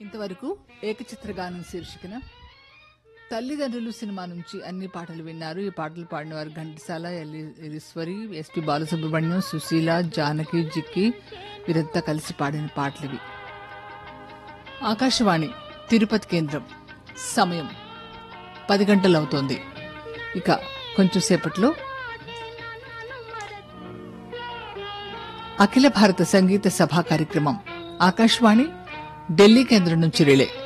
ఇంతవరకు ఏకచిత్రగానం శీర్షికన తల్లిదండ్రులు సినిమా నుంచి అన్ని పాటలు విన్నారు ఈ పాటలు పాడిన వారు ఘంటసాల ఎల్లి- ఈశ్వరి ఎస్పి బాలసుబ్రహ్మణ్యం సుశీల జానకి జిక్కి వీరంతా కలిసి పాడిన పాటలు ఇవి ఆకాశవాణి తిరుపతి కేంద్రం సమయం పది గంటలు అవుతోంది ఇక కొంచెం సేపట్లో అఖిల భారత సంగీత సభా కార్యక్రమం ఆకాశవాణి ఢిల్లీ కేంద్రం నుంచి రిలే